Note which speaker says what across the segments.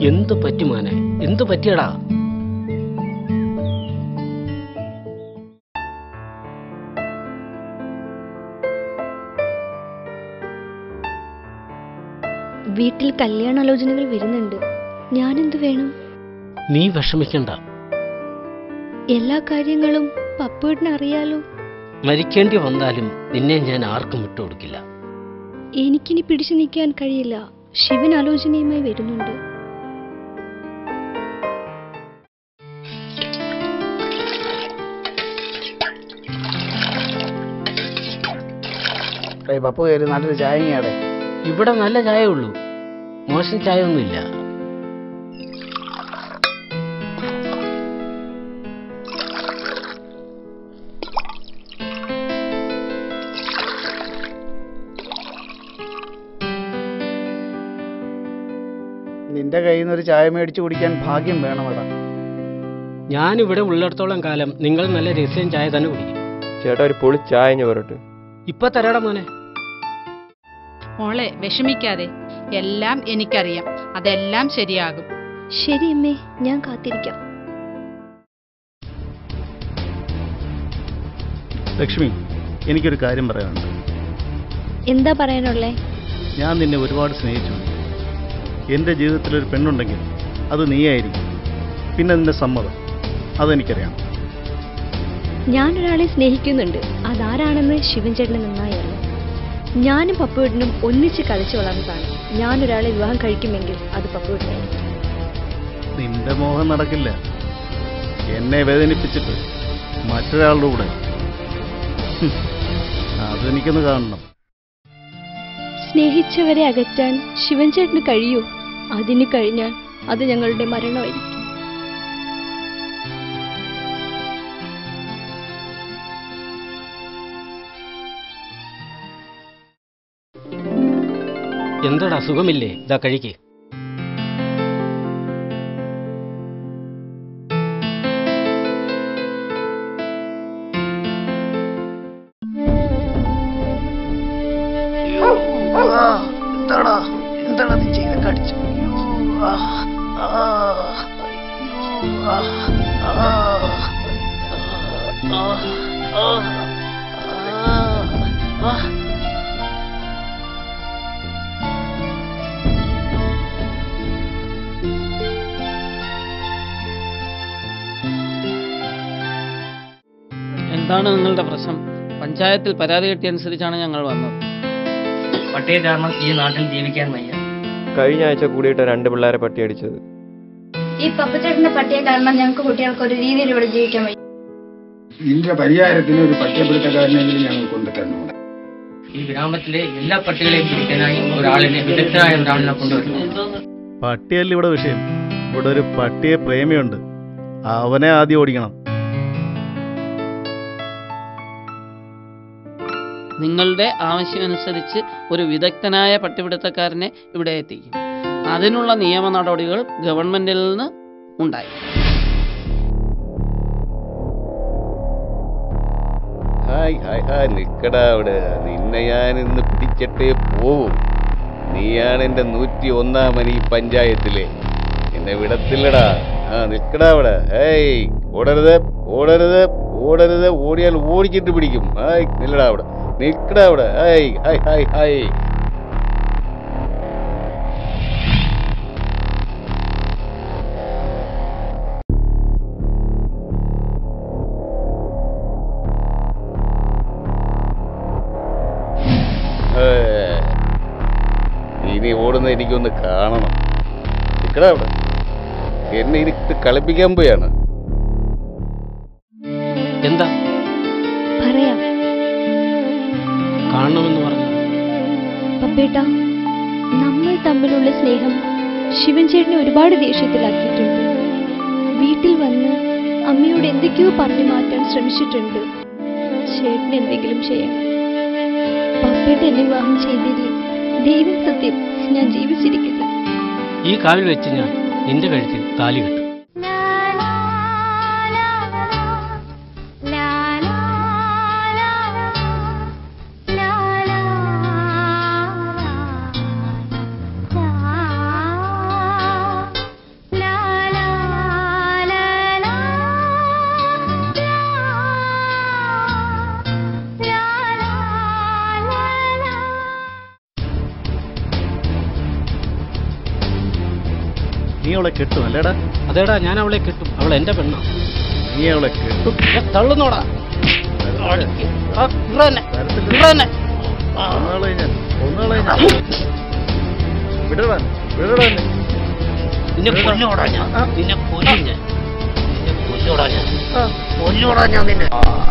Speaker 1: എന്തു പറ്റി മോനെ എന്തു പറ്റിയടാ
Speaker 2: വീട്ടിൽ കല്യാണാലോചനകൾ വരുന്നുണ്ട് ഞാനെന്തു വേണം
Speaker 1: നീ വിഷമിക്കണ്ട
Speaker 2: എല്ലാ കാര്യങ്ങളും പപ്പുവിന് അറിയാലോ
Speaker 1: മരിക്കേണ്ടി വന്നാലും നിന്നെ ഞാൻ ആർക്കും വിട്ടുകൊടുക്കില്ല
Speaker 2: എനിക്കിനി പിടിച്ചു നിൽക്കാൻ കഴിയില്ല ശിവൻ ആലോചനയുമായി വരുന്നുണ്ട്
Speaker 3: ഏയ് പപ്പു കയറി നല്ലൊരു ചായങ്ങയാടെ
Speaker 1: ഇവിടെ നല്ല ചായ ഉള്ളൂ മോശം ചായ ഒന്നുമില്ല
Speaker 3: നിന്റെ കയ്യിൽ നിന്ന് ഒരു ചായ മേടിച്ചു കുടിക്കാൻ ഭാഗ്യം വേണമെടാ
Speaker 1: ഞാനിവിടെ ഉള്ളിടത്തോളം കാലം നിങ്ങൾ നല്ല രഹസ്യം ചായ തന്നെ കുടിക്കും
Speaker 4: ചേട്ടാ ഒരു പൊളി ചായഞ്ഞ പറട്ട്
Speaker 1: ഇപ്പൊ തരാടാ മോനെ
Speaker 5: മോളെ വിഷമിക്കാതെ എല്ലാം എനിക്കറിയാം അതെല്ലാം ശരിയാകും
Speaker 2: ശരി അമ്മേ ഞാൻ കാത്തിരിക്കാം
Speaker 6: ലക്ഷ്മി എനിക്കൊരു കാര്യം പറയാനുണ്ട്
Speaker 2: എന്താ പറയാനുള്ളേ
Speaker 6: ഞാൻ നിന്നെ ഒരുപാട് സ്നേഹിച്ചു എൻ്റെ ജീവിതത്തിൽ ഒരു പെണ്ണുണ്ടെങ്കിൽ അത് നീയായിരിക്കും പിന്നെ നിന്റെ സമ്മതം അതെനിക്കറിയാം
Speaker 2: ഞാനൊരാളെ സ്നേഹിക്കുന്നുണ്ട് അതാരാണെന്ന് ശിവൻ ചേട്ടന് നന്നായി അറിയാം ഞാനും പപ്പുവിടനും ഒന്നിച്ച് കളിച്ചു വളർന്നതാണ് ഞാനൊരാളെ വിവാഹം കഴിക്കുമെങ്കിൽ അത് പപ്പുവിടനായിരിക്കും
Speaker 6: നിന്റെ മോഹം നടക്കില്ല എന്നെ വേദനിപ്പിച്ചിട്ട് മറ്റൊരാളുടെ കൂടെ ഹും, അതെനിക്കൊന്ന് കാണണം
Speaker 2: സ്നേഹിച്ചവരെ അകറ്റാൻ ശിവൻ ചേട്ടന് കഴിയൂ അതിന് കഴിഞ്ഞാൽ അത് ഞങ്ങളുടെ മരണമായിരിക്കും
Speaker 1: എന്താടാ സുഖമില്ലേ ഇതാ കഴിക്ക്
Speaker 3: എന്താടാ എന്താടാ നീ ചെയ്ത കടിച്ചു
Speaker 7: എന്താണ് നിങ്ങളുടെ പ്രശ്നം പഞ്ചായത്തിൽ പരാതി കിട്ടിയനുസരിച്ചാണ് ഞങ്ങൾ വന്നത്
Speaker 8: പട്ടിയെ കാരണം ഈ നാട്ടിൽ ജീവിക്കാൻ വയ്യ
Speaker 4: കഴിഞ്ഞ ആഴ്ച കൂടിയിട്ട് രണ്ട് പിള്ളേരെ പട്ടി അടിച്ചത്
Speaker 9: ഈ പപ്പച്ചേട്ടന്റെ പട്ടിയെ കാരണം ഞങ്ങൾക്ക് കുട്ടികൾക്ക് ഒരു രീതിയിൽ ഇവിടെ ജീവിക്കാൻ വയ്യ
Speaker 10: ഇതിന്റെ പരിഹാരത്തിന് ഒരു പട്ടികപ്പെടുത്തക്കാരനെങ്കിലും ഞങ്ങൾ കൊണ്ടുതരണം
Speaker 8: ഈ ഗ്രാമത്തിലെ എല്ലാ പട്ടികളെയും പിടിക്കാനായി ഒരാളിനെ വിദഗ്ധനായ ഒരാളിനെ കൊണ്ടുവരുന്നു
Speaker 6: പട്ടിയല്ല ഇവിടെ വിഷയം ഇവിടെ ഒരു പട്ടിയെ പ്രേമിയുണ്ട് അവനെ ആദ്യം ഓടിക്കണം
Speaker 7: നിങ്ങളുടെ ആവശ്യമനുസരിച്ച് ഒരു വിദഗ്ധനായ പട്ടിപിടുത്തക്കാരനെ ഇവിടെ എത്തിക്കും അതിനുള്ള നിയമ നടപടികൾ ഗവൺമെന്റിൽ നിന്ന് ഉണ്ടായി
Speaker 11: ഹായ് ഹായ് ഹായ് നിക്കടാ അവിടെ നിന്നെ ഞാൻ ഇന്ന് പിടിച്ചിട്ടേ പോവും നീയാണ് എന്റെ നൂറ്റി ഒന്നാം ഈ പഞ്ചായത്തിലെ എന്നെ വിടത്തില്ലടാ ആ നിക്കടാ അവിടെ ഏയ് ഓടരുത് ഓടരുത് ഓടരുത് ഓടിയാൽ ഓടിച്ചിട്ട് പിടിക്കും ഹായ് നില്ലടാ അവിടെ നിക്കടാ അവിടെ ഹായ് ഹായ് ഹായ് ഹായ് ഏ, ഇനി ഓടുന്ന എനിക്കൊന്ന് കാണണം നിക്കടാ അവിടെ എന്നെ ഇത് കളിപ്പിക്കാൻ പോയാണ്
Speaker 1: എന്താ
Speaker 2: പറയാം
Speaker 1: കാണണമെന്ന് പറഞ്ഞു
Speaker 2: പപ്പേട്ട നമ്മൾ തമ്മിലുള്ള സ്നേഹം ശിവൻ ചേട്ടനെ ഒരുപാട് ദേഷ്യത്തിലാക്കിയിട്ടുണ്ട് വീട്ടിൽ വന്ന് അമ്മയോട് എന്തൊക്കെയോ പറഞ്ഞു മാറ്റാൻ ശ്രമിച്ചിട്ടുണ്ട് ചേട്ടൻ എന്തെങ്കിലും ചെയ്യണം പപ്പേട്ട എന്നെ വിവാഹം ചെയ്തില്ലേ ദൈവം സത്യം ഞാൻ ജീവിച്ചിരിക്കില്ല
Speaker 1: ഈ കാവിൽ വെച്ച് ഞാൻ നിന്റെ കഴുത്തിൽ താലി കെട്ടും
Speaker 6: നീ അവളെ കെട്ടും അല്ലേടാ
Speaker 1: അതേടാ ഞാൻ അവളെ കിട്ടും അവൾ എന്റെ പെണ്ണാ
Speaker 6: നീ അവളെ കെട്ടും
Speaker 1: ഏ, തള്ളുന്നോടാ ആ, ഇറ തന്നെ, ഇറ തന്നെ.
Speaker 6: ഒന്നാളെ ഞാൻ ഒന്നാളെ ഞാൻ വിടടാ വിടടാ എന്നെ.
Speaker 1: നിന്നെ കൊല്ലോടാ ഞാൻ നിന്നെ കൊല്ലും ഞാൻ നിന്നെ കൊല്ലോടാ ഞാൻ കൊല്ലോടാ ഞാൻ നിന്നെ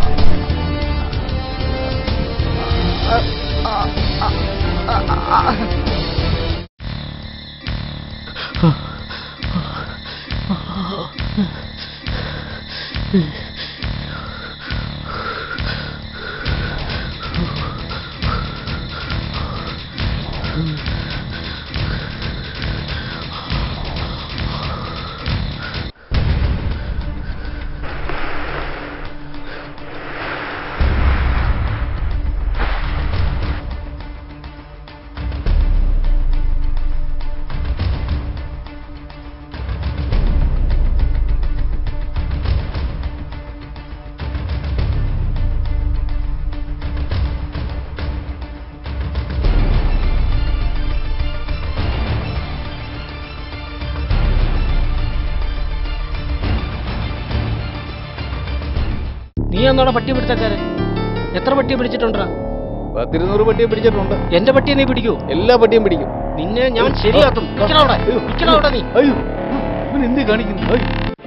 Speaker 1: നീ എന്നോടെ പട്ടി പിടുത്തക്കാരൻ എത്ര പട്ടിയെ പിടിച്ചിട്ടുണ്ടാ
Speaker 11: പത്തിരുന്നൂറ് പട്ടിയെ പിടിച്ചിട്ടുണ്ട്
Speaker 1: എന്റെ പട്ടിയെ നീ പിടിക്കൂ
Speaker 11: എല്ലാ പട്ടിയും പിടിക്കും
Speaker 1: നിന്നെ ഞാൻ ശരിയാക്കും നിക്കടാ അവിടെ. നിക്കടാ അവിടെ നീ
Speaker 6: അയ്യോ ഇവൻ എന്ത് കാണിക്കുന്നു അയ്യോ.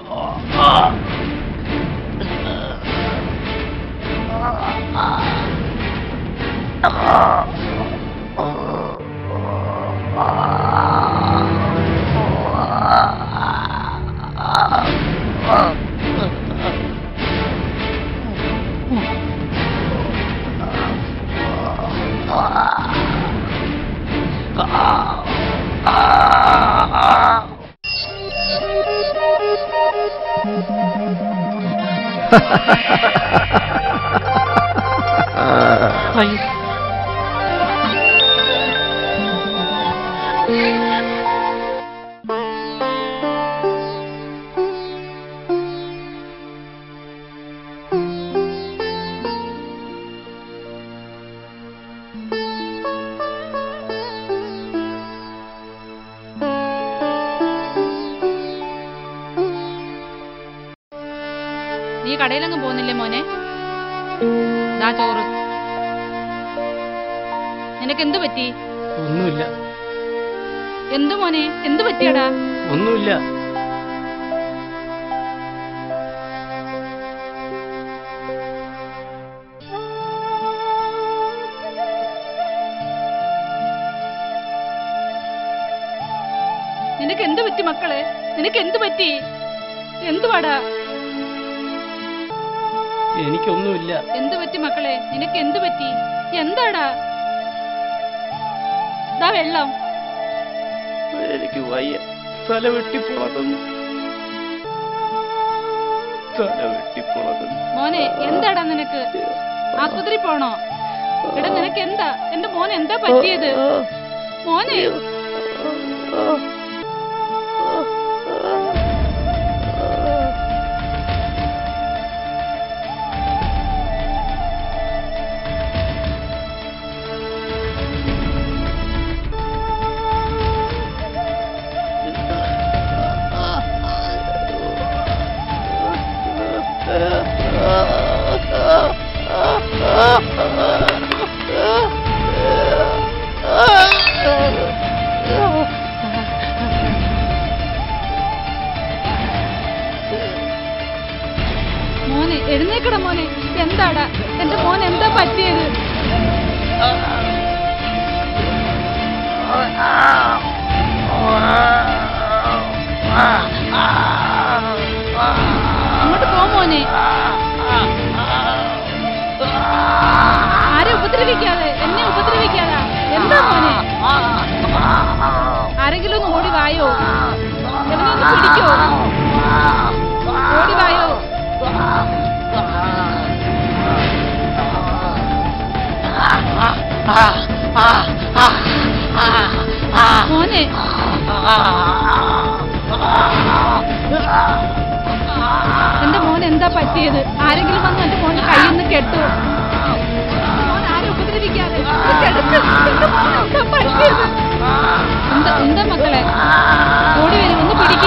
Speaker 1: അയ്യോ.
Speaker 5: നീ കടയിലങ്ങ് പോകുന്നില്ലേ മോനെ ദാ ചോറ് നിനക്ക് എന്തു പറ്റി
Speaker 1: ഒന്നുമില്ല
Speaker 5: എന്തു മോനെ എന്തു പറ്റിയടാ
Speaker 1: ഒന്നുമില്ല
Speaker 5: നിനക്ക് എന്തു പറ്റി മക്കളെ നിനക്ക് എന്തു പറ്റി എന്തുവാടാ
Speaker 1: എനിക്കൊന്നുമില്ല
Speaker 5: എന്തു പറ്റി മക്കളെ നിനക്ക് എന്തു പറ്റി എന്താടാ ദാ വെള്ളം
Speaker 1: എനിക്ക് വയ്യ തല വെട്ടിപ്പൊളക്കുന്നു തല വെട്ടിപ്പൊളക്കുന്നു
Speaker 5: മോനെ എന്താടാ നിനക്ക് ആസ്പത്രി പോണോ എടാ നിനക്ക് എന്താ എന്റെ മോൻ എന്താ പറ്റിയത് മോനെ മോനെ എഴുന്നേക്കട മോനെ എന്താടാ എന്റെ മോൻ എന്താ പറ്റിയത് അങ്ങോട്ട് പോ മോനെ ആരെ ഉപദ്രവിക്കാതെ എന്നെ ഉപദ്രവിക്കാതെ എന്താ മോനെ ആരെങ്കിലും ഒന്ന് ഓടി വായോ എവനെ ഒന്ന് പിടിക്കോ ഓടി വായോ മോനെ എന്റെ മോൻ എന്താ പറ്റിയത് ആരെങ്കിലും വന്ന് എന്റെ മോനെ കയ്യിൽ കെട്ടു മോൻ ആരും ഉപദ്രവിക്കാതെ കെടുത്ത്. എന്റെ മോന് എന്താ പറ്റിയത്? എന്താ എന്താ മക്കളെ ഓടി വരും ഒന്ന് പിടി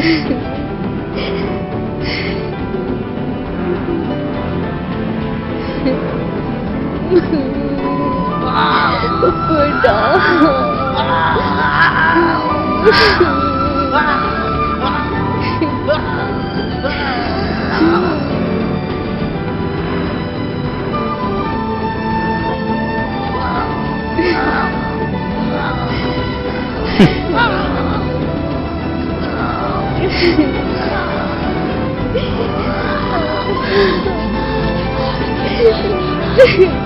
Speaker 2: Ha ha ha.